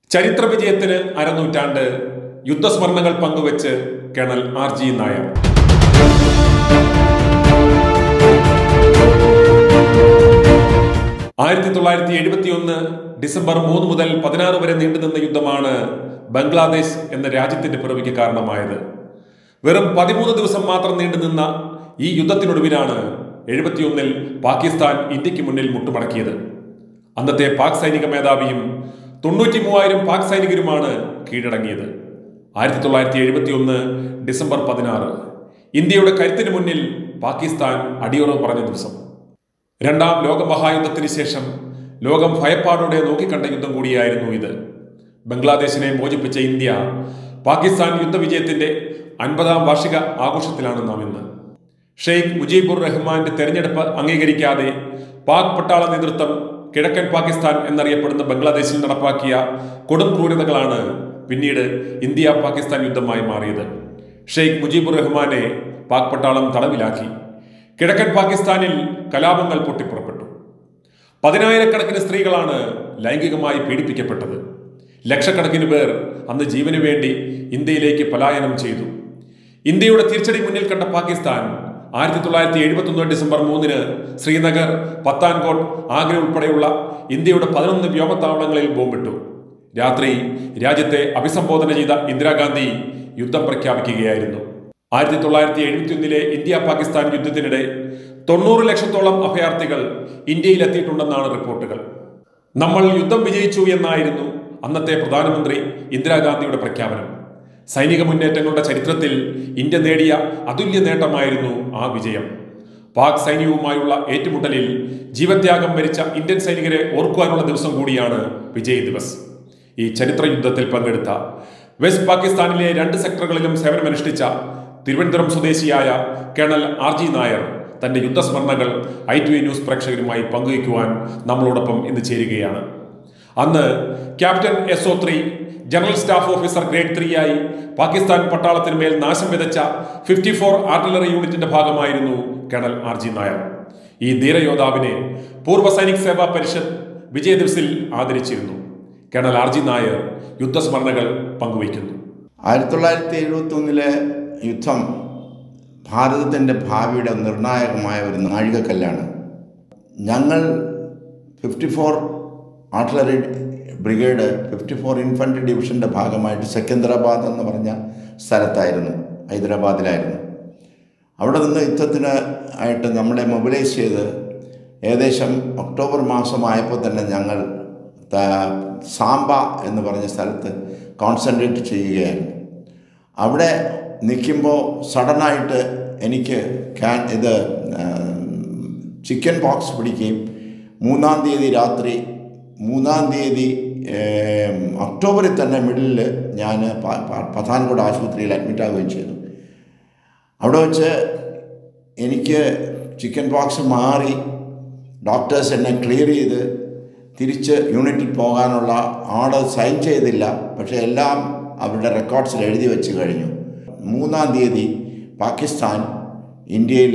ചരിത്ര വിജയത്തിന് അരനൂറ്റാണ്ട് യുദ്ധസ്മരണകൾ പങ്കുവച്ച് കേണൽ ആർ ജി നായർ ആയിരത്തി തൊള്ളായിരത്തി എഴുപത്തി ഒന്ന് ഡിസംബർ മൂന്ന് മുതൽ പതിനാറ് വരെ നീണ്ടുനിന്ന യുദ്ധമാണ് ബംഗ്ലാദേശ് എന്ന രാജ്യത്തിന്റെ പിറവിക്ക് കാരണമായത് വെറും പതിമൂന്ന് ദിവസം മാത്രം നീണ്ടുനിന്ന ഈ യുദ്ധത്തിനൊടുവിലാണ് എഴുപത്തിയൊന്നിൽ പാകിസ്ഥാൻ ഇന്ത്യക്ക് മുന്നിൽ മുട്ടുമടക്കിയത് അന്നത്തെ പാക് സൈനിക മേധാവിയും തൊണ്ണൂറ്റി മൂവായിരം പാക് സൈനികരുമാണ് കീഴടങ്ങിയത് ആയിരത്തി തൊള്ളായിരത്തി എഴുപത്തി ഒന്ന് ഡിസംബർ പതിനാറ് ഇന്ത്യയുടെ കരുത്തിന് മുന്നിൽ പാകിസ്ഥാൻ അടിയുറവ് പറഞ്ഞ ദിവസം രണ്ടാം ലോകമഹായുദ്ധത്തിന് ശേഷം ലോകം ഭയപ്പാടോടെ നോക്കിക്കണ്ട യുദ്ധം കൂടിയായിരുന്നു ഇത് ബംഗ്ലാദേശിനെ മോചിപ്പിച്ച ഇന്ത്യ പാകിസ്ഥാൻ യുദ്ധവിജയത്തിന്റെ അൻപതാം വാർഷിക ആഘോഷത്തിലാണ് നാം ഇന്ന് ഷെയ്ഖ് മുജീബുർ റഹ്മാന്റെ തെരഞ്ഞെടുപ്പ് അംഗീകരിക്കാതെ പാക് പട്ടാള നേതൃത്വം കിഴക്കൻ പാകിസ്ഥാൻ എന്നറിയപ്പെടുന്ന ബംഗ്ലാദേശിൽ നടപ്പാക്കിയ കൊടും ക്രൂരതകളാണ് പിന്നീട് ഇന്ത്യ പാകിസ്ഥാൻ യുദ്ധമായി മാറിയത് ഷെയ്ഖ് മുജീബുർ റഹ്മാനെ പാക് പട്ടാളം തടവിലാക്കി കിഴക്കൻ പാകിസ്ഥാനിൽ കലാപങ്ങൾ പൊട്ടിപ്പുറപ്പെട്ടു പതിനായിരക്കണക്കിന് സ്ത്രീകളാണ് ലൈംഗികമായി പീഡിപ്പിക്കപ്പെട്ടത് ലക്ഷക്കണക്കിന് പേർ അന്ന് ജീവന് വേണ്ടി ഇന്ത്യയിലേക്ക് പലായനം ചെയ്തു ഇന്ത്യയുടെ തിരിച്ചടി മുന്നിൽ കണ്ട പാകിസ്ഥാൻ ആയിരത്തി തൊള്ളായിരത്തി എഴുപത്തി ഒന്ന് ഡിസംബർ മൂന്നിന് ശ്രീനഗർ പത്താൻകോട്ട് ആഗ്ര ഉൾപ്പെടെയുള്ള ഇന്ത്യയുടെ പതിനൊന്ന് വ്യോമത്താവളങ്ങളിൽ ബോംബിട്ടു രാത്രി രാജ്യത്തെ അഭിസംബോധന ചെയ്ത ഇന്ദിരാഗാന്ധി യുദ്ധം പ്രഖ്യാപിക്കുകയായിരുന്നു ആയിരത്തി തൊള്ളായിരത്തി എഴുപത്തിയൊന്നിലെ ഇന്ത്യ പാകിസ്ഥാൻ യുദ്ധത്തിനിടെ തൊണ്ണൂറ് ലക്ഷത്തോളം അഭയാർത്ഥികൾ ഇന്ത്യയിൽ എത്തിയിട്ടുണ്ടെന്നാണ് റിപ്പോർട്ടുകൾ നമ്മൾ യുദ്ധം വിജയിച്ചു എന്നായിരുന്നു അന്നത്തെ പ്രധാനമന്ത്രി ഇന്ദിരാഗാന്ധിയുടെ പ്രഖ്യാപനം സൈനിക മുന്നേറ്റങ്ങളുടെ ചരിത്രത്തിൽ ഇന്ത്യ നേടിയ അതുല്യ നേട്ടമായിരുന്നു ആ വിജയം പാക് സൈന്യവുമായുള്ള ഏറ്റുമുട്ടലിൽ ജീവത്യാഗം വരിച്ച ഇന്ത്യൻ സൈനികരെ ഓർക്കുവാനുള്ള ദിവസം കൂടിയാണ് വിജയ് ദിവസ് ഈ ചരിത്ര യുദ്ധത്തിൽ പങ്കെടുത്ത വെസ്റ്റ് പാകിസ്ഥാനിലെ രണ്ട് സെക്ടറുകളിലും സേവനമനുഷ്ഠിച്ച തിരുവനന്തപുരം സ്വദേശിയായ കേണൽ ആർ ജി നായർ തന്റെ യുദ്ധസ്മരണകൾ ഐ ടി ന്യൂസ് പ്രേക്ഷകരുമായി പങ്കുവയ്ക്കുവാൻ നമ്മളോടൊപ്പം ഇന്ന് ചേരുകയാണ് അന്ന് captain S O three general staff officer grade three ആയി പാകിസ്ഥാൻ പട്ടാളത്തിന് മേൽ നാശം വിതച്ച ഫിഫ്റ്റി ഫോർ ആർട്ടിലറി യൂണിറ്റിന്റെ ഭാഗമായിരുന്നു കേണൽ ആർ ജി നായർ ഈ ധീരയോദ്ധാവിനെ പൂർവ്വ സൈനിക് സേവാ പരിഷത്ത് വിജയ ദിവസിൽ ആദരിച്ചിരുന്നു കേണൽ ആർ ജി നായർ യുദ്ധസ്മരണകൾ പങ്കുവയ്ക്കുന്നു ആയിരത്തി തൊള്ളായിരത്തി എഴുപത്തി ഒന്നിലെ യുദ്ധം ഭാരതത്തിൻ്റെ ഭാവിയുടെ നിർണായകമായ ഒരു നാഴികക്കല്ലാണ് ഞങ്ങൾ fifty four artillery brigade fifty four infantry ഡിവിഷൻ്റെ ഭാഗമായിട്ട് സെക്കന്ദരാബാദ് എന്ന് പറഞ്ഞ സ്ഥലത്തായിരുന്നു ഹൈദരാബാദിലായിരുന്നു അവിടെ നിന്ന് യുദ്ധത്തിന് ആയിട്ട് നമ്മളെ മൊബിലൈസ് ചെയ്ത് ഏകദേശം ഒക്ടോബർ മാസമായപ്പോൾ തന്നെ ഞങ്ങൾ ത- സാമ്പ എന്ന് പറഞ്ഞ സ്ഥലത്ത് കോൺസെൻട്രേറ്റ് ചെയ്യുകയായിരുന്നു അവിടെ നിൽക്കുമ്പോൾ സഡനായിട്ട് എനിക്ക് ക്യാൻ ഇത് ചിക്കൻ പോക്സ് പിടിക്കുകയും മൂന്നാം തീയതി രാത്രി മൂന്നാം തീയതി ഏം, ഒക്ടോബറിൽ തന്നെ മിഡിലിൽ ഞാൻ പ- പ- പത്താൻകോട് ആശുപത്രിയിൽ അഡ്മിറ്റ് ആവുകയും ചെയ്തു അവിടെ വെച്ച് എനിക്ക് ചിക്കൻ പോക്സ് മാറി ഡോക്ടേഴ്സ് എന്നെ ക്ലിയർ ചെയ്ത് തിരിച്ച് യൂണിറ്റിൽ പോകാനുള്ള ആർഡർ സൈൻ ചെയ്തില്ല പക്ഷേ എല്ലാം അവരുടെ റെക്കോർഡ്സിൽ എഴുതി വെച്ച് കഴിഞ്ഞു മൂന്നാം തീയതി പാകിസ്ഥാൻ ഇന്ത്യയിൽ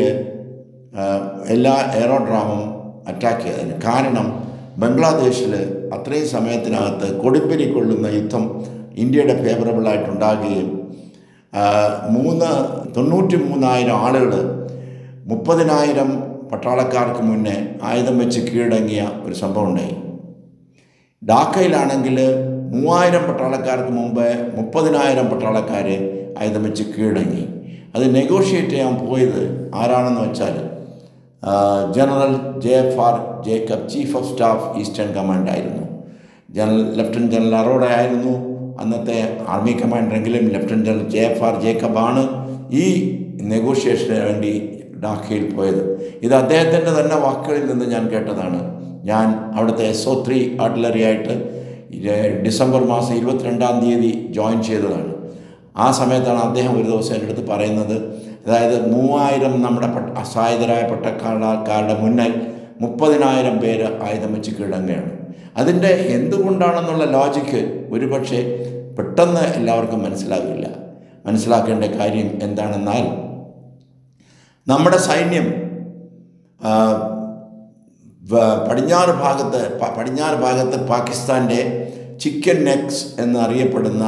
എല്ലാ എയറോഡ്രാമും അറ്റാക്ക് ചെയ്തതിന് കാരണം ബംഗ്ലാദേശിൽ അത്രയും സമയത്തിനകത്ത് കൊടുമ്പിരി കൊള്ളുന്ന യുദ്ധം ഇന്ത്യയുടെ ഫേവറബിളായിട്ടുണ്ടാകുകയും ആ, മൂന്ന് തൊണ്ണൂറ്റി മൂന്നായിരം ആളുകൾ മുപ്പതിനായിരം പട്ടാളക്കാർക്ക് മുന്നേ ആയുധം വെച്ച് കീഴടങ്ങിയ ഒരു സംഭവം ഉണ്ടായി ഡാക്കയിലാണെങ്കിൽ മൂവായിരം പട്ടാളക്കാർക്ക് മുമ്പ് മുപ്പതിനായിരം പട്ടാളക്കാർ ആയുധം വെച്ച് കീഴടങ്ങി അത് നെഗോഷിയേറ്റ് ചെയ്യാൻ പോയത് ആരാണെന്ന് വെച്ചാൽ ആ, general J F R Jacob chief of staff eastern command ആയിരുന്നു ജനറൽ ലെഫ്റ്റനന്റ് ജനറൽ അറോഡ ആയിരുന്നു അന്നത്തെ ആർമി കമാൻഡറെങ്കിലും lieutenant general J F R ജേക്കബാണ് ഈ നെഗോഷിയേഷന് വേണ്ടി ഡാക്കയിൽ പോയത് ഇത് അദ്ദേഹത്തിൻ്റെ തന്നെ വാക്കുകളിൽ നിന്ന് ഞാൻ കേട്ടതാണ് ഞാൻ അവിടുത്തെ എസ് ഒ ത്രീ ആർട്ടിലറി ആയിട്ട് ഇത് ഡിസംബർ മാസം ഇരുപത്തിരണ്ടാം തീയതി ജോയിൻ ചെയ്തതാണ് ആ സമയത്താണ് അദ്ദേഹം ഒരു ദിവസം എൻ്റെ അടുത്ത് പറയുന്നത് അതായത് മൂവായിരം നമ്മുടെ പട്ട അസഹായതരായ പട്ടക്കാരുടെ മുന്നിൽ മുപ്പതിനായിരം പേര് ആയുധം വെച്ച് കീഴടങ്ങുകയാണ് അതിൻ്റെ എന്തുകൊണ്ടാണെന്നുള്ള ലോജിക്ക് ഒരുപക്ഷെ പെട്ടെന്ന് എല്ലാവർക്കും മനസ്സിലാകില്ല മനസ്സിലാക്കേണ്ട കാര്യം എന്താണെന്നാൽ നമ്മുടെ സൈന്യം ആ, വ- പടിഞ്ഞാറ് ഭാഗത്ത് പ- പടിഞ്ഞാറ് ഭാഗത്ത് പാകിസ്ഥാൻ്റെ ചിക്കൻ നെക്സ് എന്നറിയപ്പെടുന്ന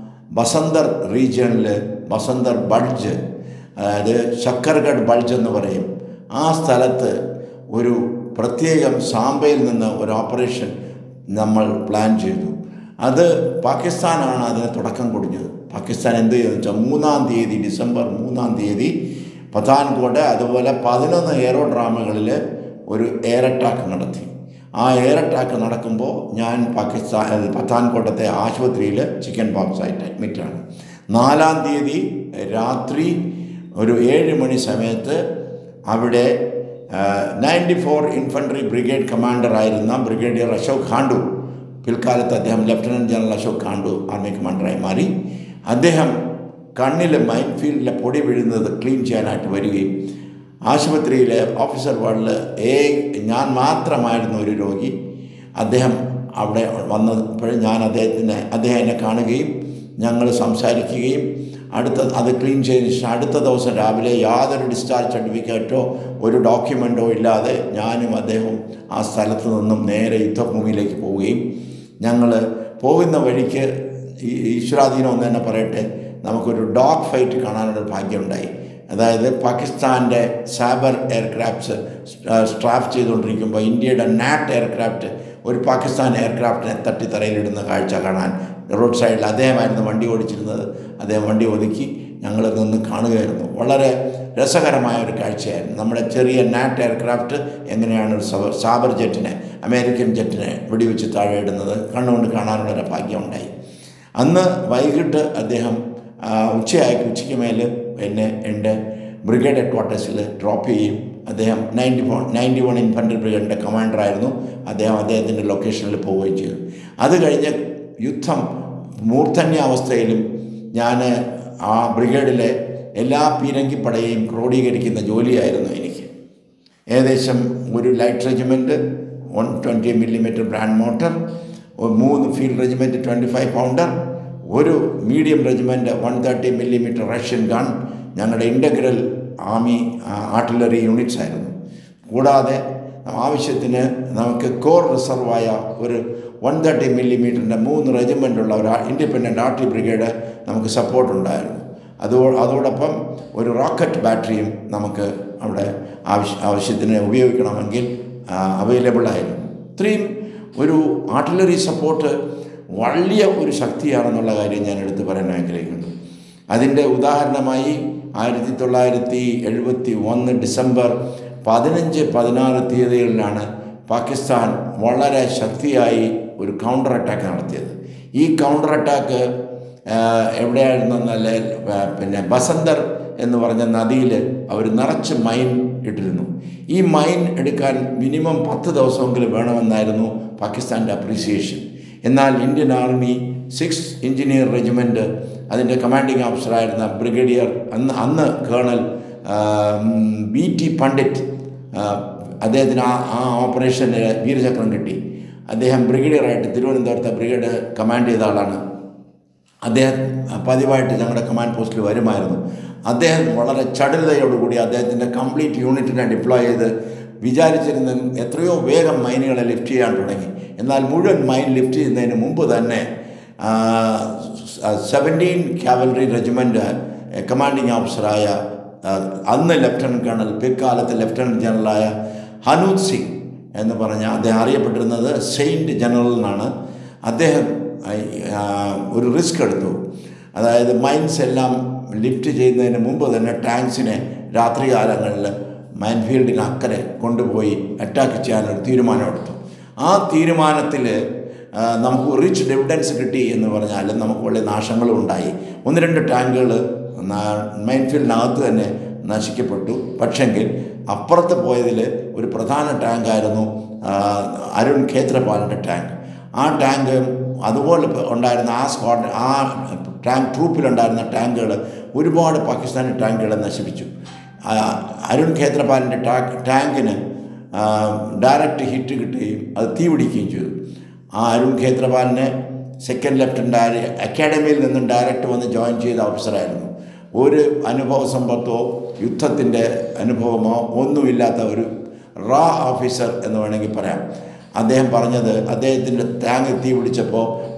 ബസന്തർ റീജിയണിൽ ബസന്തർ ബൾജ് അതായത് ശക്കർഗഡ് ബൾജ് എന്ന് പറയും ആ സ്ഥലത്ത് ഒരു പ്രത്യേകം സാമ്പയിൽ നിന്ന് ഒരു ഓപ്പറേഷൻ നമ്മൾ പ്ലാൻ ചെയ്തു അത് പാകിസ്ഥാനാണ് അതിന് തുടക്കം കുടിഞ്ഞത് പാകിസ്ഥാൻ എന്ത് ചെയ്തെന്ന് വെച്ചാൽ മൂന്നാം തീയതി ഡിസംബർ മൂന്നാം തീയതി പത്താൻകോട്ട് അതുപോലെ പതിനൊന്ന് എയറോഡ്രാമുകളിൽ ഒരു എയർ അറ്റാക്ക് നടത്തി ആ എയർ അറ്റാക്ക് നടക്കുമ്പോൾ ഞാൻ പാകിസ്ഥാൻ പത്താൻകോട്ടത്തെ ആശുപത്രിയിൽ ചിക്കൻ പോക്സ് ആയിട്ട് അഡ്മിറ്റാണ് നാലാം തീയതി രാത്രി ഒരു ഏഴ് മണി സമയത്ത് അവിടെ നയൻറ്റി ഫോർ ഇൻഫൻട്രി ബ്രിഗേഡ് കമാൻഡറായിരുന്ന ബ്രിഗേഡിയർ അശോക് ഖാണ്ടു പിൽക്കാലത്ത് അദ്ദേഹം lieutenant general Ashok Khandu army കമാൻഡറായി മാറി അദ്ദേഹം കണ്ണിലെ മൈൻ ഫീൽഡിലെ പൊടി വീഴുന്നത് ക്ലീൻ ചെയ്യാനായിട്ട് വരികയും ആശുപത്രിയിലെ ഓഫീസർ വാർഡിൽ ഏ ഞാൻ മാത്രമായിരുന്നു ഒരു രോഗി അദ്ദേഹം അവിടെ വന്നപ്പോഴും ഞാൻ അദ്ദേഹത്തിനെ അദ്ദേഹം എന്നെ കാണുകയും ഞങ്ങൾ സംസാരിക്കുകയും അടുത്ത അത് ക്ലീൻ ചെയ്തതിന് ശേഷം അടുത്ത ദിവസം രാവിലെ യാതൊരു ഡിസ്ചാർജ് സർട്ടിഫിക്കറ്റോ ഒരു ഡോക്യുമെൻറ്റോ ഇല്ലാതെ ഞാനും അദ്ദേഹവും ആ സ്ഥലത്ത് നിന്നും നേരെ യുദ്ധഭൂമിയിലേക്ക് പോവുകയും ഞങ്ങൾ പോകുന്ന വഴിക്ക് ഈ ഈശ്വരാധീനം എന്ന് തന്നെ പറയട്ടെ നമുക്കൊരു ഡോഗ് ഫൈറ്റ് കാണാനൊരു ഭാഗ്യമുണ്ടായി അതായത് പാകിസ്ഥാൻ്റെ സാബർ എയർക്രാഫ്റ്റ്സ് സ്ട്രാഫ് ചെയ്തുകൊണ്ടിരിക്കുമ്പോൾ ഇന്ത്യയുടെ നാറ്റ് എയർക്രാഫ്റ്റ് ഒരു പാകിസ്ഥാൻ എയർക്രാഫ്റ്റിനെ തട്ടി തറയിലിടുന്ന കാഴ്ച കാണാൻ റോഡ് സൈഡിൽ അദ്ദേഹമായിരുന്നു വണ്ടി ഓടിച്ചിരുന്നത് അദ്ദേഹം വണ്ടി ഒതുക്കി ഞങ്ങൾ നിന്ന് കാണുകയായിരുന്നു വളരെ രസകരമായ ഒരു കാഴ്ചയായിരുന്നു നമ്മുടെ ചെറിയ നാറ്റ് എയർക്രാഫ്റ്റ് എങ്ങനെയാണ് ഒരു സാബർ ജെറ്റിനെ അമേരിക്കൻ ജെറ്റിനെ വെടിവെച്ച് താഴെ ഇടുന്നത് കണ്ണുകൊണ്ട് കാണാനുള്ളൊരു ഭാഗ്യമുണ്ടായി അന്ന് വൈകിട്ട് അദ്ദേഹം ഉച്ചയായി ഉച്ചയ്ക്ക് മേൽ എന്നെ എൻ്റെ ബ്രിഗേഡ് ഹെഡ് ക്വാർട്ടേഴ്സിൽ ഡ്രോപ്പ് ചെയ്യും അദ്ദേഹം ninety four ninety one infantry ബ്രിഗേഡിൻ്റെ കമാൻഡറായിരുന്നു അദ്ദേഹം അദ്ദേഹത്തിൻ്റെ ലൊക്കേഷനിൽ പോവുകയും ചെയ്തു അത് കഴിഞ്ഞ് യുദ്ധം മൂർധന്യാവസ്ഥയിലും ഞാൻ ആ ബ്രിഗേഡിലെ എല്ലാ പീരങ്കിപ്പടയെയും ക്രോഡീകരിക്കുന്ന ജോലിയായിരുന്നു എനിക്ക് ഏകദേശം ഒരു light regiment one twenty millimetre brand mortar മൂന്ന് field regiment twenty five pounder ഒരു medium regiment one thirty millimetre Russian gun ഞങ്ങളുടെ ഇൻ്റഗ്രൽ ആർമി ആർട്ടിലറി യൂണിറ്റ്സ് ആയിരുന്നു കൂടാതെ ആവശ്യത്തിന് നമുക്ക് കോർ റിസർവായ ഒരു വൺ തേർട്ടി മില്ലിമീറ്ററിൻ്റെ മൂന്ന് റെജിമെൻ്റുള്ള ഒരു ഇൻഡിപെൻഡൻ്റ് ആർട്ടി ബ്രിഗേഡ് നമുക്ക് സപ്പോർട്ട് ഉണ്ടായിരുന്നു അതോ അതോടൊപ്പം ഒരു റോക്കറ്റ് ബാറ്ററിയും നമുക്ക് അവിടെ ആവശ്യ ആവശ്യത്തിന് ഉപയോഗിക്കണമെങ്കിൽ അവൈലബിൾ ആയിരുന്നു ഇത്രയും ഒരു ആർട്ടിലറി സപ്പോർട്ട് വലിയ ഒരു ശക്തിയാണെന്നുള്ള കാര്യം ഞാൻ എടുത്തു പറയാൻ ആഗ്രഹിക്കുന്നു അതിൻ്റെ ഉദാഹരണമായി ആയിരത്തി തൊള്ളായിരത്തി എഴുപത്തി ഒന്ന് ഡിസംബർ പതിനഞ്ച് പതിനാറ് തീയതികളിലാണ് പാകിസ്ഥാൻ വളരെ ശക്തിയായി ഒരു കൗണ്ടർ അറ്റാക്ക് നടത്തിയത് ഈ കൗണ്ടർ അറ്റാക്ക് എവിടെയായിരുന്നെന്നാൽ പിന്നെ ബസന്തർ എന്ന് പറഞ്ഞ നദിയിൽ അവർ നിറച്ച് മൈൻ ഇട്ടിരുന്നു ഈ മൈൻ എടുക്കാൻ മിനിമം പത്ത് ദിവസമെങ്കിലും വേണമെന്നായിരുന്നു പാകിസ്ഥാൻ്റെ അപ്രീസിയേഷൻ എന്നാൽ Indian army six engineer regiment അതിൻ്റെ കമാൻഡിംഗ് ഓഫീസറായിരുന്ന ബ്രിഗേഡിയർ അന്ന് അന്ന് കേണൽ ബി ടി പണ്ഡിറ്റ് അദ്ദേഹത്തിന് ആ ആ ഓപ്പറേഷന് വീരചക്രം കിട്ടി അദ്ദേഹം ബ്രിഗേഡിയറായിട്ട് തിരുവനന്തപുരത്തെ ബ്രിഗേഡ് കമാൻഡ് ചെയ്ത ആളാണ് അദ്ദേഹം പതിവായിട്ട് ഞങ്ങളുടെ കമാൻഡ് പോസ്റ്റിൽ വരുമായിരുന്നു അദ്ദേഹം വളരെ ചടുലതയോടുകൂടി അദ്ദേഹത്തിൻ്റെ കംപ്ലീറ്റ് യൂണിറ്റിനെ ഡിപ്ലോയ് ചെയ്ത് വിചാരിച്ചിരുന്ന എത്രയോ വേഗം മൈനുകളെ ലിഫ്റ്റ് ചെയ്യാൻ തുടങ്ങി എന്നാൽ മുഴുവൻ മൈൻ ലിഫ്റ്റ് ചെയ്യുന്നതിന് മുമ്പ് തന്നെ സെവൻറ്റീൻ കാവലറി റെജിമെൻ്റ് കമാൻഡിംഗ് ഓഫീസറായ അന്ന് ലഫ്റ്റനൻറ്റ് കേണൽ പിൽക്കാലത്ത് ലഫ്റ്റനൻറ്റ് ജനറലായ ഹനൂദ് സിംഗ് എന്ന് പറഞ്ഞ അദ്ദേഹം അറിയപ്പെട്ടിരുന്നത് സെയിൻറ്റ് ജനറൽ എന്നാണ് അദ്ദേഹം ഒരു റിസ്ക് എടുത്തു അതായത് മൈൻസ് എല്ലാം ലിഫ്റ്റ് ചെയ്യുന്നതിന് മുമ്പ് തന്നെ ടാങ്ക്സിനെ രാത്രികാലങ്ങളിൽ മൈൻഫീൽഡിന് അക്കരെ കൊണ്ടുപോയി അറ്റാക്ക് ചെയ്യാനൊരു തീരുമാനമെടുത്തു ആ തീരുമാനത്തിൽ നമുക്ക് റിച്ച് ഡിവിഡൻസ് കിട്ടി എന്ന് പറഞ്ഞാൽ നമുക്ക് വലിയ നാശങ്ങളും ഉണ്ടായി ഒന്ന് രണ്ട് ടാങ്കുകൾ മൈൻഫീൽഡിനകത്ത് തന്നെ നശിക്കപ്പെട്ടു പക്ഷെങ്കിൽ അപ്പുറത്ത് പോയതിൽ ഒരു പ്രധാന ടാങ്കായിരുന്നു അരുൺ ഖേത്രപാലിൻ്റെ ടാങ്ക് ആ ടാങ്ക് അതുപോലെ ഉണ്ടായിരുന്ന ആ സ്ക്വാഡ് ആ ടാങ്ക് ട്രൂപ്പിലുണ്ടായിരുന്ന ടാങ്കുകൾ ഒരുപാട് പാകിസ്ഥാനി ടാങ്കുകളെ നശിപ്പിച്ചു അരുൺ ഖേത്രപാലിൻ്റെ ടാങ്ക് ടാങ്കിന് ഡയറക്റ്റ് ഹിറ്റ് കിട്ടുകയും അത് തീ പിടിക്കുകയും ചെയ്തു ആ അരുൺ ഖേത്രപാലിനെ സെക്കൻഡ് ലെഫ്റ്റനൻ്റ് അക്കാഡമിയിൽ നിന്നും ഡയറക്റ്റ് വന്ന് ജോയിൻ ചെയ്ത ഓഫീസറായിരുന്നു ഒരു അനുഭവ സമ്പത്തോ യുദ്ധത്തിൻ്റെ അനുഭവമോ ഒന്നുമില്ലാത്ത ഒരു റാ ഓഫീസർ എന്ന് വേണമെങ്കിൽ പറയാം അദ്ദേഹം പറഞ്ഞത് അദ്ദേഹത്തിൻ്റെ ടാങ്ക് തീ പിടിച്ചപ്പോൾ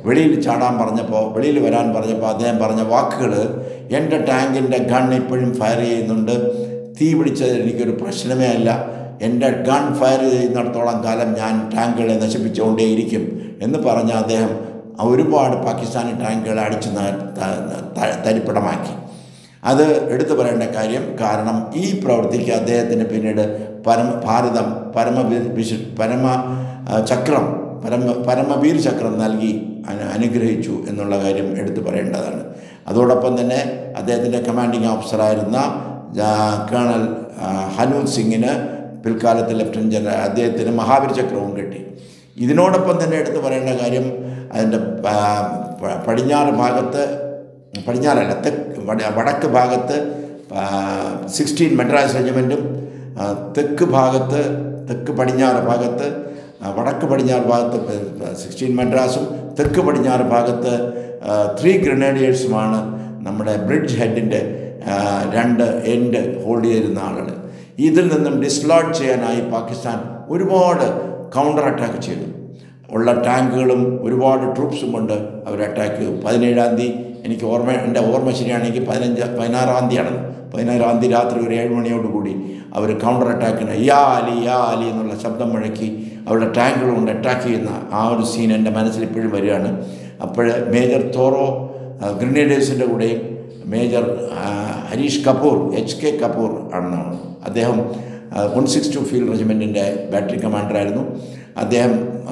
വെളിയിൽ ചാടാൻ പറഞ്ഞപ്പോൾ വെളിയിൽ വരാൻ പറഞ്ഞപ്പോൾ അദ്ദേഹം പറഞ്ഞ വാക്കുകൾ എൻ്റെ ടാങ്കിൻ്റെ ഗൺ ഇപ്പോഴും ഫയർ ചെയ്യുന്നുണ്ട് തീ പിടിച്ചത് എനിക്കൊരു പ്രശ്നമേ അല്ല എൻ്റെ ഗൺ ഫയർ ചെയ്യുന്നിടത്തോളം കാലം ഞാൻ ടാങ്കുകളെ നശിപ്പിച്ചുകൊണ്ടേയിരിക്കും എന്ന് പറഞ്ഞ അദ്ദേഹം ഒരുപാട് പാകിസ്ഥാനി ടാങ്കുകളെ അടിച്ച് ന- ത- ത- തരിപ്പണമാക്കി അത് എടുത്തു പറയേണ്ട കാര്യം കാരണം ഈ പ്രവൃത്തിക്ക് അദ്ദേഹത്തിന് പിന്നീട് പരമ ഭാരതം പരമ വി- വിശു പരമ ആ, ചക്രം പരമ പരമവീർ ചക്രം നൽകി അനു- അനുഗ്രഹിച്ചു എന്നുള്ള കാര്യം എടുത്തു പറയേണ്ടതാണ് അതോടൊപ്പം തന്നെ അദ്ദേഹത്തിൻ്റെ കമാൻഡിങ് ഓഫീസറായിരുന്ന ആ, കേണൽ ആ, ഹനൂത് സിംഗിന് പിൽക്കാലത്ത് ലെഫ്റ്റനന്റ് ജനറൽ അദ്ദേഹത്തിന് മഹാവീർ ചക്രവും കിട്ടി ഇതിനോടൊപ്പം തന്നെ എടുത്തു പറയേണ്ട കാര്യം അതിൻ്റെ പ- പ- പടിഞ്ഞാറ് ഭാഗത്ത് പടിഞ്ഞാറല്ല തെക്ക് വട- വടക്ക് ഭാഗത്ത് സിക്സ്റ്റീൻ മദ്രാസ് റെജിമെൻറ്റും തെക്ക് ഭാഗത്ത് തെക്ക് പടിഞ്ഞാറ് ഭാഗത്ത് ആ, വടക്ക് പടിഞ്ഞാറ് ഭാഗത്ത് സിക്സ്റ്റീൻ മദ്രാസും തെക്ക് പടിഞ്ഞാറ് ഭാഗത്ത് ത്രീ ഗ്രനേഡിയേഴ്സുമാണ് നമ്മുടെ ബ്രിഡ്ജ് ഹെഡിൻ്റെ രണ്ട് എൻഡ് ഹോൾഡ് ചെയ്തിരുന്ന ആളുകൾ ഇതിൽ നിന്നും ഡിസ്ലോഡ് ചെയ്യാനായി പാകിസ്ഥാൻ ഒരുപാട് കൗണ്ടർ അറ്റാക്ക് ചെയ്തു ഉള്ള ടാങ്കുകളും ഒരുപാട് ട്രൂപ്സും കൊണ്ട് അവർ അറ്റാക്ക് ചെയ്തു പതിനേഴാം തീയതി എനിക്ക് ഓർമ്മ എൻ്റെ ഓർമ്മ ശരിയാണെങ്കിൽ പതിനഞ്ച് പതിനാറാം തീയതിയാണ് പതിനാറാം തീയതി രാത്രി ഒരു ഏഴ് മണിയോട് കൂടി അവർ കൗണ്ടർ അറ്റാക്കിന് യാ അലി യാ അലി എന്നുള്ള ശബ്ദം മുഴക്കി അവരുടെ ടാങ്കുകൾ കൊണ്ട് അറ്റാക്ക് ചെയ്യുന്ന ആ ഒരു സീൻ എൻ്റെ മനസ്സിൽ ഇപ്പോഴും വരികയാണ് അപ്പോൾ മേജർ തോറോ ഗ്രനേഡേഴ്സിൻ്റെ കൂടെയും മേജർ ആ, ഹരീഷ് കപൂർ എച്ച് കെ കപൂർ ആണെന്നാണ് അദ്ദേഹം വൺ സിക്സ് ടു ഫീൽഡ് റെജിമെൻറ്റിൻ്റെ ബാറ്ററി കമാൻഡറായിരുന്നു അദ്ദേഹം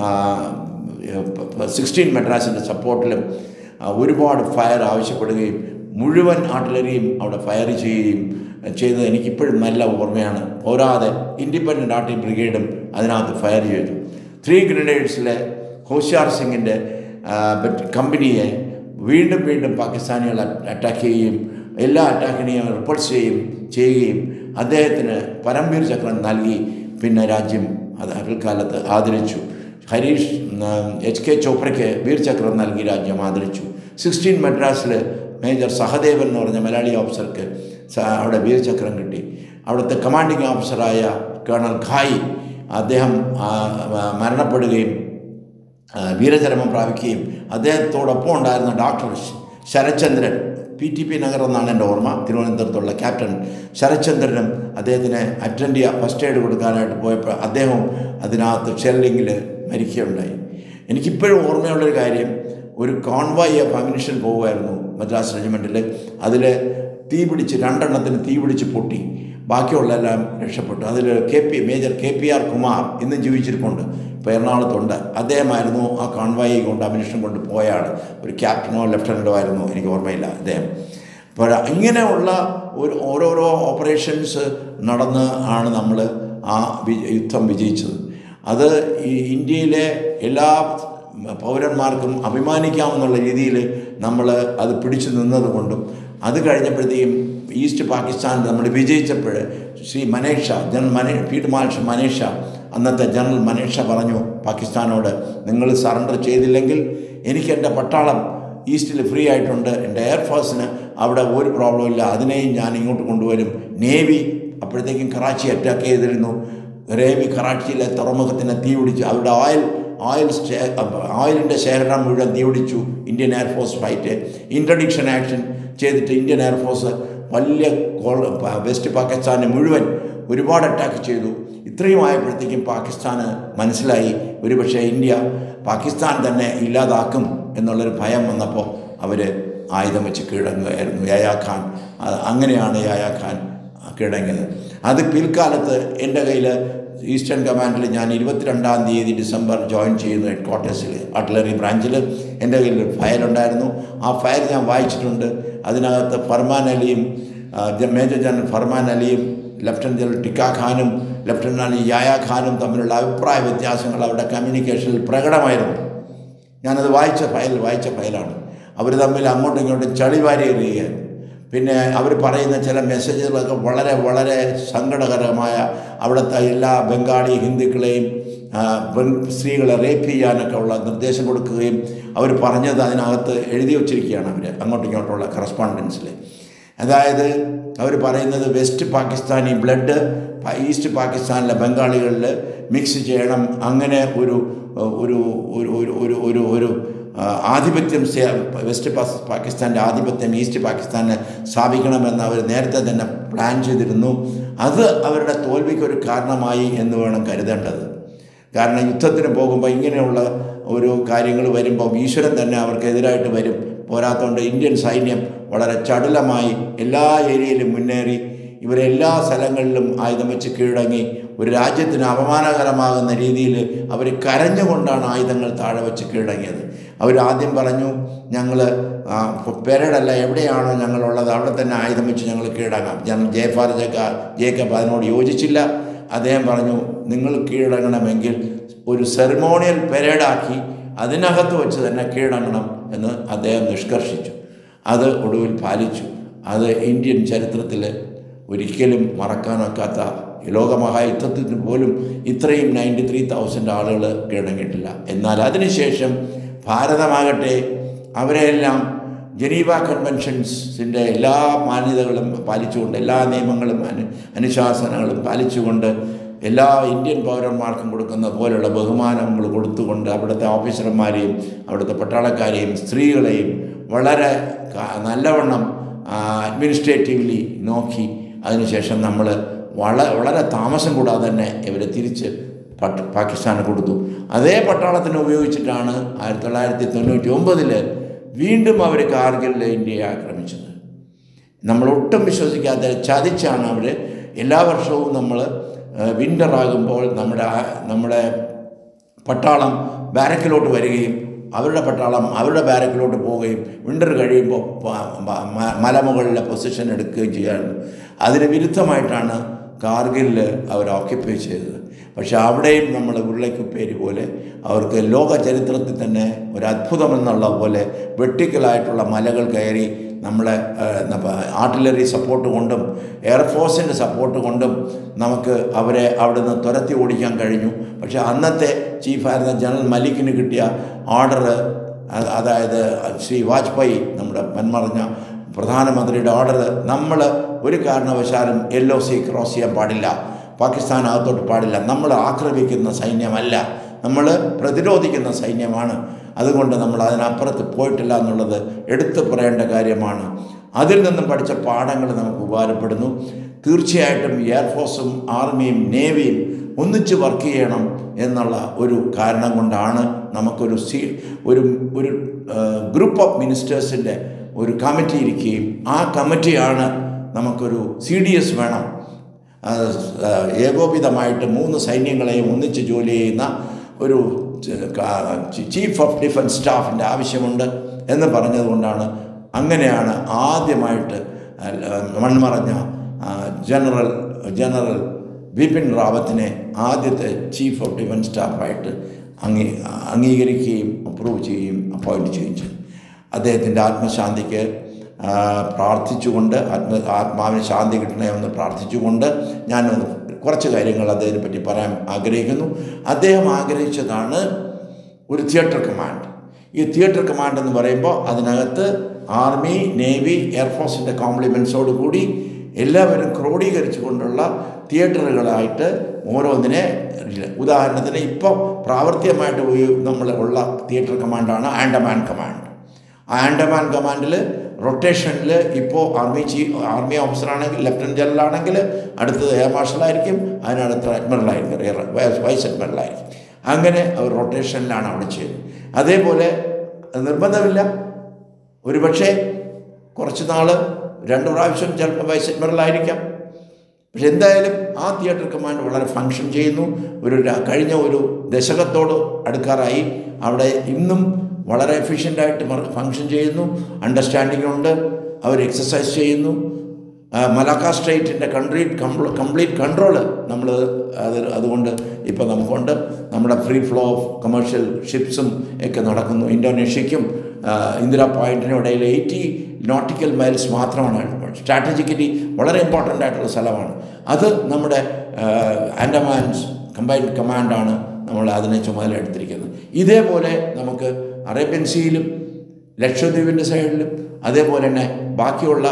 സിക്സ്റ്റീൻ മദ്രാസിൻ്റെ സപ്പോർട്ടിലും ആ, ഒരുപാട് ഫയർ ആവശ്യപ്പെടുകയും മുഴുവൻ ആർട്ടിലറിയും അവിടെ ഫയർ ചെയ്യുകയും ചെയ്തത് എനിക്കിപ്പോഴും നല്ല ഓർമ്മയാണ് പോരാതെ ഇൻഡിപെൻഡൻ്റ് ആർട്ടി ബ്രിഗേഡും അതിനകത്ത് ഫയർ ചെയ്തു ത്രീ ഗ്രനേഡ്സിലെ ഹോഷിയാർ സിംഗിൻ്റെ കമ്പനിയെ വീണ്ടും വീണ്ടും പാകിസ്ഥാനികൾ അറ്റാക്ക് ചെയ്യുകയും എല്ലാ അറ്റാക്കിനെയും റിപ്പൾസ് ചെയ്യും ചെയ്യുകയും അദ്ദേഹത്തിന് പരംവീർ ചക്രം നൽകി പിന്നെ രാജ്യം അത് പിൽക്കാലത്ത് ആദരിച്ചു ഹരീഷ് എച്ച് കെ ചോപ്രയ്ക്ക് വീർചക്രം നൽകി രാജ്യം ആദരിച്ചു സിക്സ്റ്റീൻ മദ്രാസിൽ മേജർ സഹദേവൻ എന്ന് പറഞ്ഞ മലയാളി ഓഫീസർക്ക് സ- അവിടെ വീർചക്രം കിട്ടി അവിടുത്തെ കമാൻഡിംഗ് ഓഫീസറായ കേണൽ ഖായി അദ്ദേഹം ആ, ആ, മരണപ്പെടുകയും ആ, വീരചരമം പ്രാപിക്കുകയും അദ്ദേഹത്തോടൊപ്പം ഉണ്ടായിരുന്ന ഡോക്ടർ ശ- ശരത്ചന്ദ്രൻ പി ടി പി നഗർ എന്നാണ് എൻ്റെ ഓർമ്മ തിരുവനന്തപുരത്തുള്ള ക്യാപ്റ്റൻ ശരത്ചന്ദ്രനും അദ്ദേഹത്തിന് അറ്റൻഡ് ചെയ്യുക ഫസ്റ്റ് എയ്ഡ് കൊടുക്കാനായിട്ട് പോയപ്പോൾ അദ്ദേഹം അതിനകത്ത് ഷെല്ലിങ്ങിൽ മരിക്കുകയുണ്ടായി എനിക്കിപ്പോഴും ഓർമ്മയുള്ളൊരു കാര്യം ഒരു കോൺവായ് ഓഫ് അമ്യൂണിഷൻ പോകുമായിരുന്നു മദ്രാസ് റെജിമെൻറ്റിൽ അതിൽ തീ പിടിച്ച് രണ്ടെണ്ണത്തിന് തീ പിടിച്ച് പൊട്ടി ബാക്കിയുള്ളതെല്ലാം രക്ഷപ്പെട്ടു അതിൽ K P major K P R Kumar ഇന്നും ജീവിച്ചിരിപ്പുണ്ട് ഇപ്പോൾ എറണാകുളത്തുണ്ട് അദ്ദേഹമായിരുന്നു ആ കോൺവായി കൊണ്ട് അമ്യൂണിഷൻ കൊണ്ട് പോയ ആൾ ഒരു ക്യാപ്റ്റനോ ലെഫ്റ്റനൻറ്റോ ആയിരുന്നു എനിക്ക് ഓർമ്മയില്ല അദ്ദേഹം അപ്പോൾ ഇങ്ങനെയുള്ള ഒരു ഓരോരോ ഓപ്പറേഷൻസ് നടന്ന് ആണ് നമ്മൾ ആ വി- യുദ്ധം വിജയിച്ചത് അത് ഈ ഇന്ത്യയിലെ എല്ലാ പൗരന്മാർക്കും അഭിമാനിക്കാമെന്നുള്ള രീതിയിൽ നമ്മൾ അത് പിടിച്ചു നിന്നതുകൊണ്ടും അത് കഴിഞ്ഞപ്പോഴത്തേക്കും ഈസ്റ്റ് പാകിസ്ഥാൻ നമ്മൾ വിജയിച്ചപ്പോൾ ശ്രീ മനേഷ ജനറൽ മനേ ഫീൽഡ് മാർഷൽ മനേഷ അന്നത്തെ ജനറൽ മനേഷ പറഞ്ഞു പാകിസ്ഥാനോട് നിങ്ങൾ സറണ്ടർ ചെയ്തില്ലെങ്കിൽ എനിക്ക് എൻ്റെ പട്ടാളം ഈസ്റ്റിൽ ഫ്രീ ആയിട്ടുണ്ട് എൻ്റെ എയർഫോഴ്സിന് അവിടെ ഒരു പ്രോബ്ലം ഇല്ല അതിനെയും ഞാൻ ഇങ്ങോട്ട് കൊണ്ടുവരും നേവി അപ്പോഴത്തേക്കും കറാച്ചി അറ്റാക്ക് ചെയ്തിരുന്നു നേവി കറാച്ചിയിലെ തുറമുഖത്തിന് തീ പിടിച്ചു അവിടെ ഓയിൽ ഓയിൽ സ്റ്റേ ഓയിലിൻ്റെ ശേഖരണം മുഴുവൻ തീ പിടിച്ചു Indian air force fight interdiction action ചെയ്തിട്ട് ഇന്ത്യൻ എയർഫോഴ്സ് വലിയ കോൾ വെസ്റ്റ് പാകിസ്ഥാനെ മുഴുവൻ ഒരുപാട് അറ്റാക്ക് ചെയ്തു ഇത്രയും ആയപ്പോഴത്തേക്കും പാകിസ്ഥാന് മനസ്സിലായി ഒരുപക്ഷെ ഇന്ത്യ പാകിസ്ഥാൻ തന്നെ ഇല്ലാതാക്കും എന്നുള്ളൊരു ഭയം വന്നപ്പോൾ അവർ ആയുധം വെച്ച് കീഴടങ്ങുകയായിരുന്നു യായാ ഖാൻ അത് അങ്ങനെയാണ് യായാ ഖാൻ കീഴടങ്ങിയത് അത് പിൽക്കാലത്ത് എൻ്റെ കയ്യിൽ ഈസ്റ്റേൺ കമാൻഡിൽ ഞാൻ ഇരുപത്തിരണ്ടാം തീയതി ഡിസംബർ ജോയിൻ ചെയ്യുന്നു ഹെഡ് ക്വാർട്ടേഴ്സിൽ ആർട്ടിലറി ബ്രാഞ്ചിൽ എൻ്റെ കയ്യിൽ ഒരു ഫയൽ ഉണ്ടായിരുന്നു ആ ഫയൽ ഞാൻ വായിച്ചിട്ടുണ്ട് അതിനകത്ത് ഫർമാൻ അലിയും ആ, ജ- മേജർ ജനറൽ ഫർമാൻ അലിയും ലഫ്റ്റനന്റ് ജനറൽ ടിക്ക ഖാനും ലഫ്റ്റനന്റ് ജനറൽ യായ ഖാനും തമ്മിലുള്ള അഭിപ്രായ വ്യത്യാസങ്ങൾ അവരുടെ കമ്മ്യൂണിക്കേഷനിൽ പ്രകടമായിരുന്നു ഞാനത് വായിച്ച ഫയൽ വായിച്ച ഫയലാണ് അവർ തമ്മിൽ അങ്ങോട്ടും ഇങ്ങോട്ടും ചളിവാരി എറിയുകയായിരുന്നു പിന്നെ അവർ പറയുന്ന ചില മെസ്സേജുകളൊക്കെ വളരെ വളരെ സങ്കടകരമായ അവിടുത്തെ എല്ലാ ബംഗാളി ഹിന്ദുക്കളെയും ആ, പെൺ സ്ത്രീകളെ റേപ്പ് ചെയ്യാനൊക്കെ ഉള്ള നിർദ്ദേശം കൊടുക്കുകയും അവർ പറഞ്ഞത് അതിനകത്ത് എഴുതി വച്ചിരിക്കുകയാണ് അവർ അങ്ങോട്ടും ഇങ്ങോട്ടുള്ള കറസ്പോണ്ടൻസിൽ അതായത് അവർ പറയുന്നത് വെസ്റ്റ് പാകിസ്ഥാനി ബ്ലഡ് ഈസ്റ്റ് പാകിസ്ഥാനിലെ ബംഗാളികളിൽ മിക്സ് ചെയ്യണം അങ്ങനെ ഒരു ഒരു ഒരു ഒരു ഒരു ഒരു ഒരു ആ, ആധിപത്യം സേ- വെസ്റ്റ് പാസ് പാകിസ്ഥാൻ്റെ ആധിപത്യം ഈസ്റ്റ് പാകിസ്ഥാനെ സ്ഥാപിക്കണമെന്ന് അവർ നേരത്തെ തന്നെ പ്ലാൻ ചെയ്തിരുന്നു അത് അവരുടെ തോൽവിക്ക് ഒരു കാരണമായി എന്ന് വേണം കരുതേണ്ടത് കാരണം യുദ്ധത്തിന് പോകുമ്പോൾ ഇങ്ങനെയുള്ള ഒരു കാര്യങ്ങൾ വരുമ്പോൾ ഈശ്വരൻ തന്നെ അവർക്കെതിരായിട്ട് വരും പോരാത്തതുകൊണ്ട് ഇന്ത്യൻ സൈന്യം വളരെ ചടുലമായി എല്ലാ ഏരിയയിലും മുന്നേറി ഇവരെല്ലാ സ്ഥലങ്ങളിലും ആയുധം വെച്ച് കീഴടങ്ങി ഒരു രാജ്യത്തിന് അപമാനകരമാകുന്ന രീതിയിൽ അവർ കരഞ്ഞുകൊണ്ടാണ് ആയുധങ്ങൾ താഴെ വെച്ച് കീഴടങ്ങിയത് അവർ ആദ്യം പറഞ്ഞു ഞങ്ങൾ പെരടല്ല എവിടെയാണോ ഞങ്ങളുള്ളത് അവിടെ തന്നെ ആയുധം വെച്ച് ഞങ്ങൾ കീഴടങ്ങാം ജനറൽ ജയഫാർ ജക്ക ജേക്കബ് അതിനോട് യോജിച്ചില്ല അദ്ദേഹം പറഞ്ഞു നിങ്ങൾ കീഴടങ്ങണമെങ്കിൽ ഒരു സെറിമോണിയൽ പെരേഡാക്കി അതിനകത്ത് വെച്ച് തന്നെ കീഴടങ്ങണം എന്ന് അദ്ദേഹം നിഷ്കർഷിച്ചു അത് ഒടുവിൽ പാലിച്ചു അത് ഇന്ത്യൻ ചരിത്രത്തിൽ ഒരിക്കലും മറക്കാനൊക്കാത്ത ലോകമഹായുദ്ധത്തിന് പോലും ഇത്രയും നയൻറ്റി ത്രീ തൗസൻഡ് ആളുകൾ കീഴടങ്ങിയിട്ടില്ല എന്നാൽ അതിനുശേഷം ഭാരതമാകട്ടെ അവരെല്ലാം ജനീവ കൺവെൻഷൻസിൻ്റെ എല്ലാ മാന്യതകളും പാലിച്ചുകൊണ്ട് എല്ലാ നിയമങ്ങളും അനു അനുശാസനങ്ങളും പാലിച്ചുകൊണ്ട് എല്ലാ ഇന്ത്യൻ പൗരന്മാർക്കും കൊടുക്കുന്ന പോലുള്ള ബഹുമാനങ്ങൾ കൊടുത്തുകൊണ്ട് അവിടുത്തെ ഓഫീസർമാരെയും അവിടുത്തെ പട്ടാളക്കാരെയും സ്ത്രീകളെയും വളരെ ക- നല്ലവണ്ണം അഡ്മിനിസ്ട്രേറ്റീവ്ലി നോക്കി അതിനുശേഷം നമ്മൾ വള വളരെ താമസം കൂടാതെ തന്നെ ഇവരെ തിരിച്ച് പട്ട് പാകിസ്ഥാന് കൊടുത്തു അതേ പട്ടാളത്തിന് ഉപയോഗിച്ചിട്ടാണ് ആയിരത്തി തൊള്ളായിരത്തി തൊണ്ണൂറ്റി ഒമ്പതിൽ വീണ്ടും അവർ കാർഗിലിൽ ഇന്ത്യയെ ആക്രമിച്ചത് നമ്മൾ ഒട്ടും വിശ്വസിക്കാത്ത ചതിച്ചാണ് അവർ എല്ലാ വർഷവും നമ്മൾ വിൻ്റർ ആകുമ്പോൾ നമ്മുടെ ആ- നമ്മുടെ പട്ടാളം ബാരക്കിലോട്ട് വരികയും അവരുടെ പട്ടാളം അവരുടെ ബാരക്കിലോട്ട് പോവുകയും വിൻ്റർ കഴിയുമ്പോൾ പ- മ- മ- മലമുകളിലെ പൊസിഷൻ എടുക്കുകയും ചെയ്യാറുണ്ട് അതിന് വിരുദ്ധമായിട്ടാണ് കാർഗിലിൽ അവർ ഓക്യുപ്പൈ ചെയ്തത് പക്ഷെ അവിടെയും നമ്മൾ ഉരുളക്കുപ്പേരി പോലെ അവർക്ക് ലോക ചരിത്രത്തിൽ തന്നെ ഒരു അത്ഭുതമെന്നുള്ള പോലെ വെട്ടിക്കലായിട്ടുള്ള മലകൾ കയറി നമ്മളെ ആർട്ടിലറി സപ്പോർട്ട് കൊണ്ടും എയർഫോഴ്സിൻ്റെ സപ്പോർട്ട് കൊണ്ടും നമുക്ക് അവരെ അവിടുന്ന് തുരത്തി ഓടിക്കാൻ കഴിഞ്ഞു പക്ഷേ അന്നത്തെ ചീഫായിരുന്ന ജനറൽ മലിക്കിന് കിട്ടിയ ഓർഡർ അതായത് ശ്രീ വാജ്പേയി നമ്മുടെ മൺമറഞ്ഞ പ്രധാനമന്ത്രിയുടെ ഓർഡർ നമ്മൾ ഒരു കാരണവശാലും എൽ ഒ സി ക്രോസ് ചെയ്യാൻ പാടില്ല പാകിസ്ഥാൻ അകത്തോട്ട് പാടില്ല നമ്മൾ ആക്രമിക്കുന്ന സൈന്യമല്ല നമ്മൾ പ്രതിരോധിക്കുന്ന സൈന്യമാണ് അതുകൊണ്ട് നമ്മൾ അതിനപ്പുറത്ത് പോയിട്ടില്ല എന്നുള്ളത് എടുത്തു പറയേണ്ട കാര്യമാണ് അതിൽ നിന്നും പഠിച്ച പാഠങ്ങൾ നമുക്ക് ഉപകാരപ്പെടുന്നു തീർച്ചയായിട്ടും എയർഫോഴ്സും ആർമിയും നേവിയും ഒന്നിച്ച് വർക്ക് ചെയ്യണം എന്നുള്ള ഒരു കാരണം കൊണ്ടാണ് നമുക്കൊരു സി ഒരു ഒരു ഗ്രൂപ്പ് ഓഫ് മിനിസ്റ്റേഴ്സിൻ്റെ ഒരു കമ്മിറ്റി ഇരിക്കുകയും ആ കമ്മിറ്റിയാണ് നമുക്കൊരു സി ഡി എസ് വേണം ആ, ആ, ഏകോപിതമായിട്ട് മൂന്ന് സൈന്യങ്ങളെയും ഒന്നിച്ച് ജോലി ചെയ്യുന്ന ഒരു ചീഫ് ഓഫ് ഡിഫൻസ് സ്റ്റാഫിൻ്റെ ആവശ്യമുണ്ട് എന്ന് പറഞ്ഞതുകൊണ്ടാണ് അങ്ങനെയാണ് ആദ്യമായിട്ട് അല്ല, മൺമറഞ്ഞ ആ, ജനറൽ ജനറൽ ബിപിൻ റാവത്തിനെ ആദ്യത്തെ ചീഫ് ഓഫ് ഡിഫൻസ് സ്റ്റാഫായിട്ട് അംഗീ അംഗീകരിക്കുകയും അപ്രൂവ് ചെയ്യുകയും അപ്പോയിൻറ്റ് ചെയ്യുകയും ചെയ്തു അദ്ദേഹത്തിൻ്റെ ആത്മശാന്തിക്ക് ആ, പ്രാർത്ഥിച്ചുകൊണ്ട് ആത്മ ആത്മാവിന് ശാന്തി കിട്ടണേ എന്ന് പ്രാർത്ഥിച്ചുകൊണ്ട് ഞാൻ കുറച്ച് കാര്യങ്ങൾ അദ്ദേഹത്തിനെ പറ്റി പറയാൻ ആഗ്രഹിക്കുന്നു അദ്ദേഹം ആഗ്രഹിച്ചതാണ് ഒരു തിയേറ്റർ കമാൻഡ് ഈ തിയേറ്റർ കമാൻഡ് എന്ന് പറയുമ്പോൾ അതിനകത്ത് ആർമി നേവി എയർഫോഴ്സിൻ്റെ കോംപ്ലിമെൻസോട് കൂടി എല്ലാവരും ക്രോഡീകരിച്ചുകൊണ്ടുള്ള തിയേറ്ററുകളായിട്ട് ഓരോന്നിനെ ഉദാഹരണത്തിന് ഇപ്പോൾ പ്രാവർത്തികമായിട്ട് ഉപയോഗ നമ്മൾ ഉള്ള തിയേറ്റർ കമാൻഡാണ് ആൻഡമാൻ കമാൻഡ് ആൻഡമാൻ കമാൻഡിൽ റൊട്ടേഷനിൽ ഇപ്പോൾ ആർമി ചീഫ് ആർമി ഓഫീസറാണെങ്കിൽ ലെഫ്റ്റനൻറ്റ് ജനറൽ ആണെങ്കിൽ അടുത്തത് എയർ മാർഷലായിരിക്കും അതിനടുത്ത് അഡ്മിറലായിരിക്കും എയർ വൈസ് വൈസ് അഡ്മിറലായിരിക്കും അങ്ങനെ അവർ റൊട്ടേഷനിലാണ് അവിടെ ചെയ്യുന്നത് അതേപോലെ നിർബന്ധമില്ല ഒരു പക്ഷേ കുറച്ച് നാൾ രണ്ട് പ്രാവശ്യം ചിലപ്പോൾ വൈസ് അഡ്മിറലായിരിക്കാം പക്ഷെ എന്തായാലും ആ തിയേറ്റർ കമാൻഡ് വളരെ ഫങ്ഷൻ ചെയ്യുന്നു ഒരു ര- കഴിഞ്ഞ ഒരു ദശകത്തോട് അടുക്കാറായി അവിടെ ഇന്നും വളരെ എഫിഷ്യൻ്റായിട്ട് ഫങ്ഷൻ ചെയ്യുന്നു അണ്ടർസ്റ്റാൻഡിംഗ് ഉണ്ട് അവർ എക്സസൈസ് ചെയ്യുന്നു ആ, മലാക്ക സ്ട്രേറ്റിൻ്റെ കംപ്ലീറ്റ് കംപ്ലീറ്റ് കൺട്രോൾ നമ്മൾ അത് അതുകൊണ്ട് ഇപ്പോൾ നമുക്കുണ്ട് നമ്മുടെ ഫ്രീ ഫ്ലോ ഓഫ് കമേഴ്ഷ്യൽ ഷിപ്സും ഒക്കെ നടക്കുന്നു ഇന്തോനേഷ്യയ്ക്കും ആ, ഇന്ദിരാ പോയിന്റിനും ഇടയിൽ എയ്റ്റി നോട്ടിക്കൽ മൈൽസ് മാത്രമാണ് സ്ട്രാറ്റജിക്കലി വളരെ ഇമ്പോർട്ടൻ്റ് ആയിട്ടുള്ള സ്ഥലമാണ് അത് നമ്മുടെ ആൻഡമാൻസ് കമ്പൈൻഡ് കമാൻഡാണ് നമ്മൾ അതിനെ ചുമതല എടുത്തിരിക്കുന്നത് ഇതേപോലെ നമുക്ക് അറേബ്യൻ സീയിലും ലക്ഷദ്വീപിൻ്റെ സൈഡിലും അതേപോലെ തന്നെ ബാക്കിയുള്ള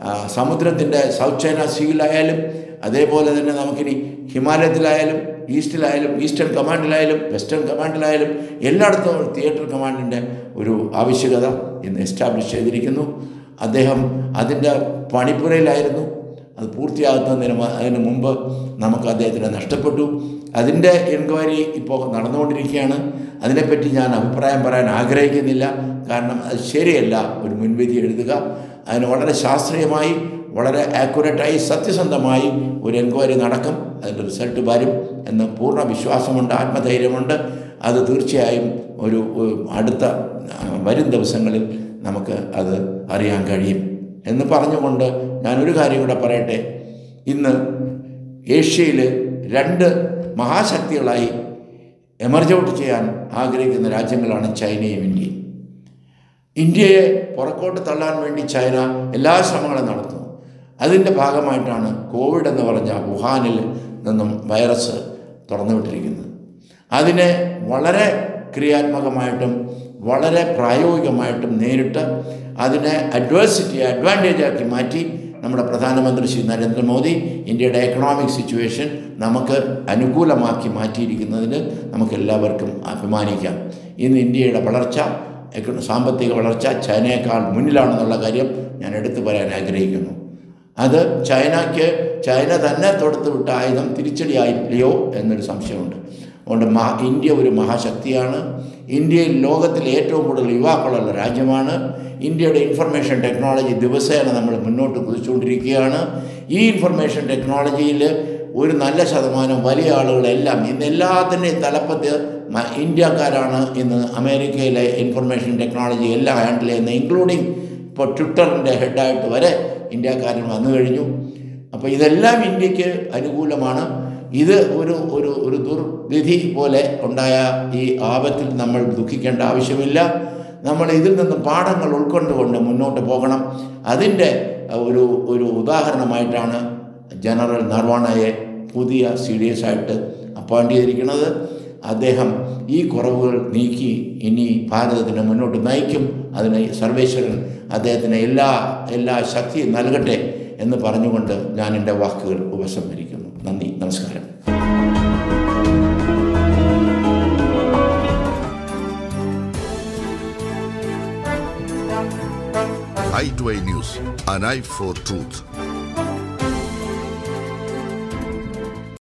സമുദ്രത്തിൻ്റെ സൗത്ത് ചൈന സീയിലായാലും അതേപോലെ തന്നെ നമുക്കിനി ഹിമാലയത്തിലായാലും ഈസ്റ്റിലായാലും ഈസ്റ്റേൺ കമാൻഡിലായാലും വെസ്റ്റേൺ കമാൻഡിലായാലും എല്ലായിടത്തും ഒരു തിയേറ്റർ കമാൻഡിൻ്റെ ഒരു ആവശ്യകത ഇന്ന് എസ്റ്റാബ്ലിഷ് ചെയ്തിരിക്കുന്നു അദ്ദേഹം അതിൻ്റെ പണിപ്പുരയിലായിരുന്നു അത് പൂർത്തിയാകുന്നതിന് മ- അതിന് മുമ്പ് നമുക്ക് അദ്ദേഹത്തിനെ നഷ്ടപ്പെട്ടു അതിൻ്റെ എൻക്വയറി ഇപ്പോൾ നടന്നുകൊണ്ടിരിക്കുകയാണ് അതിനെപ്പറ്റി ഞാൻ അഭിപ്രായം പറയാൻ ആഗ്രഹിക്കുന്നില്ല കാരണം അത് ശരിയല്ല ഒരു മുൻവിധി എഴുതുക അതിന് വളരെ ശാസ്ത്രീയമായി വളരെ ആക്യുറേറ്റായി സത്യസന്ധമായി ഒരു എൻക്വയറി നടക്കും അതിൻ്റെ റിസൾട്ട് വരും എന്ന് പൂർണ്ണ വിശ്വാസമുണ്ട് ആത്മധൈര്യമുണ്ട് അത് തീർച്ചയായും ഒരു ഒരു അടുത്ത ആ, വരും ദിവസങ്ങളിൽ നമുക്ക് അത് അറിയാൻ കഴിയും എന്ന് പറഞ്ഞുകൊണ്ട് ഞാനൊരു കാര്യം കൂടെ പറയട്ടെ ഇന്ന് ഏഷ്യയിൽ രണ്ട് മഹാശക്തികളായി എമർജ് ഔട്ട് ചെയ്യാൻ ആഗ്രഹിക്കുന്ന രാജ്യങ്ങളാണ് ചൈനയും ഇന്ത്യയും ഇന്ത്യയെ പുറക്കോട്ട് തള്ളാൻ വേണ്ടി ചൈന എല്ലാ ശ്രമങ്ങളും നടത്തുന്നു അതിൻ്റെ ഭാഗമായിട്ടാണ് കോവിഡ് എന്ന് പറഞ്ഞ വുഹാനിൽ നിന്നും വൈറസ് തുറന്നുവിട്ടിരിക്കുന്നത് അതിനെ വളരെ ക്രിയാത്മകമായിട്ടും വളരെ പ്രായോഗികമായിട്ടും നേരിട്ട് അതിനെ അഡ്വേഴ്സിറ്റി അഡ്വാൻറ്റേജ് ആക്കി മാറ്റി നമ്മുടെ പ്രധാനമന്ത്രി ശ്രീ നരേന്ദ്രമോദി ഇന്ത്യയുടെ എക്കണോമിക് സിറ്റുവേഷൻ നമുക്ക് അനുകൂലമാക്കി മാറ്റിയിരിക്കുന്നതിന് നമുക്ക് എല്ലാവർക്കും അഭിമാനിക്കാം ഇന്ന് ഇന്ത്യയുടെ വളർച്ച എക്കണ- സാമ്പത്തിക വളർച്ച ചൈനയേക്കാൾ മുന്നിലാണെന്നുള്ള കാര്യം ഞാൻ എടുത്തു പറയാൻ ആഗ്രഹിക്കുന്നു അത് ചൈനയ്ക്ക് ചൈന തന്നെ തൊടുത്തു വിട്ട ആയുധം തിരിച്ചടിയായില്ലയോ എന്നൊരു സംശയമുണ്ട് അതുകൊണ്ട് മഹാ ഇന്ത്യ ഒരു മഹാശക്തിയാണ് ഇന്ത്യയിൽ ലോകത്തിൽ ഏറ്റവും കൂടുതൽ യുവാക്കളുള്ള രാജ്യമാണ് ഇന്ത്യയുടെ ഇൻഫർമേഷൻ ടെക്നോളജി ദിവസേന നമ്മൾ മുന്നോട്ട് കുതിച്ചുകൊണ്ടിരിക്കുകയാണ് ഈ ഇൻഫർമേഷൻ ടെക്നോളജിയിൽ ഒരു നല്ല ശതമാനം വലിയ ആളുകളെല്ലാം ഇന്ന് എല്ലാത്തിൻ്റെയും തലപ്പത്ത് മ- ഇന്ത്യക്കാരാണ് ഇന്ന് അമേരിക്കയിലെ ഇൻഫർമേഷൻ ടെക്നോളജി എല്ലാം ഹാൻഡിൽ ചെയ്യുന്നത് ഇൻക്ലൂഡിങ് ഇപ്പോൾ ട്വിറ്ററിൻ്റെ ഹെഡായിട്ട് വരെ ഇന്ത്യക്കാരൻ വന്നു കഴിഞ്ഞു അപ്പോൾ ഇതെല്ലാം ഇന്ത്യക്ക് അനുകൂലമാണ് ഇത് ഒരു ഒരു ഒരു ദുർവിധി പോലെ ഉണ്ടായ ഈ ആപത്തിൽ നമ്മൾ ദുഃഖിക്കേണ്ട ആവശ്യമില്ല നമ്മൾ ഇതിൽ നിന്ന് പാഠങ്ങൾ ഉൾക്കൊണ്ടുകൊണ്ട് മുന്നോട്ട് പോകണം അതിൻ്റെ ഒരു ഒരു ഉദാഹരണമായിട്ടാണ് ജനറൽ നർവാണയെ പുതിയ സി ഡി എസ് ആയിട്ട് അപ്പോയിൻ്റ് ചെയ്തിരിക്കുന്നത് അദ്ദേഹം ഈ കുറവുകൾ നീക്കി ഇനി ഭാരതത്തിനെ മുന്നോട്ട് നയിക്കും അതിന് സർവേശ്വരൻ അദ്ദേഹത്തിന് എല്ലാ എല്ലാ ശക്തിയും നൽകട്ടെ എന്ന് പറഞ്ഞുകൊണ്ട് ഞാൻ എൻ്റെ വാക്കുകൾ ഉപസംഹരിക്കുന്നു നന്ദി നമസ്കാരം i2i News, an eye for truth.